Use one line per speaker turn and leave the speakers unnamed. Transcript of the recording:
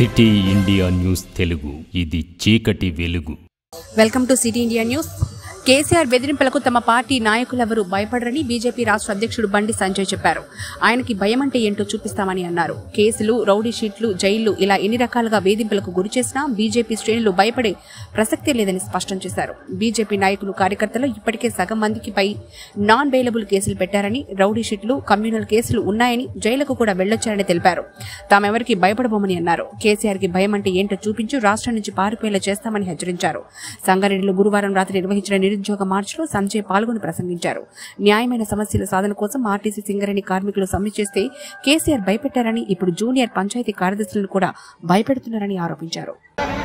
city India news Telugu ఇది చీకటి వెలుగు
welcome to city India news KCR బెదిరింపులకు తమ పార్టీ నాయకులెవరూ భయపడరని బీజేపీ రాష్ట్ర అధ్యక్షుడు బండి సంజయ్ చెప్పారు ఆయనకి భయం అంటే ఏంటో చూపిస్తామని అన్నారు కేసులు రౌడీ షీట్లు జైళ్లు ఇలా ఎన్ని రకాలుగా వేధింపులకు గురి చేసినా బీజేపీ శ్రేణులు భయపడే ప్రసక్తే లేదని స్పష్టం చేశారు బీజేపీ నాయకులు కార్యకర్తలు ఇప్పటికే సగం మందికి పై నాన్ బెయిలబుల్ కేసులు పెట్టారని రౌడీ షీట్లు కమ్యూనల్ కేసులు ఉన్నాయని జైలుకు కూడా వెళ్లొచ్చారని తెలిపారు తామెవరికి భయపడబోమని అన్నారు కేసీఆర్ కి భయం అంటే ఏంటో చూపించి రాష్ట్రం నుంచి పారిపోయేలా చేస్తామని హెచ్చరించారు సంగారెడ్డిలో గురువారం రాత్రి నిర్వహించిన నిరుద్యోగ మార్చిలో సంజయ్ పాల్గొని ప్రసంగించారు న్యాయమైన సమస్యల సాధన కోసం ఆర్టీసీ సింగరేణి కార్మికులు సమ్మె చేస్తే కేసీఆర్ భయపెట్టారని ఇప్పుడు జూనియర్ పంచాయతీ కార్యదర్శులను కూడా భయపెడుతున్నారని ఆరోపించారు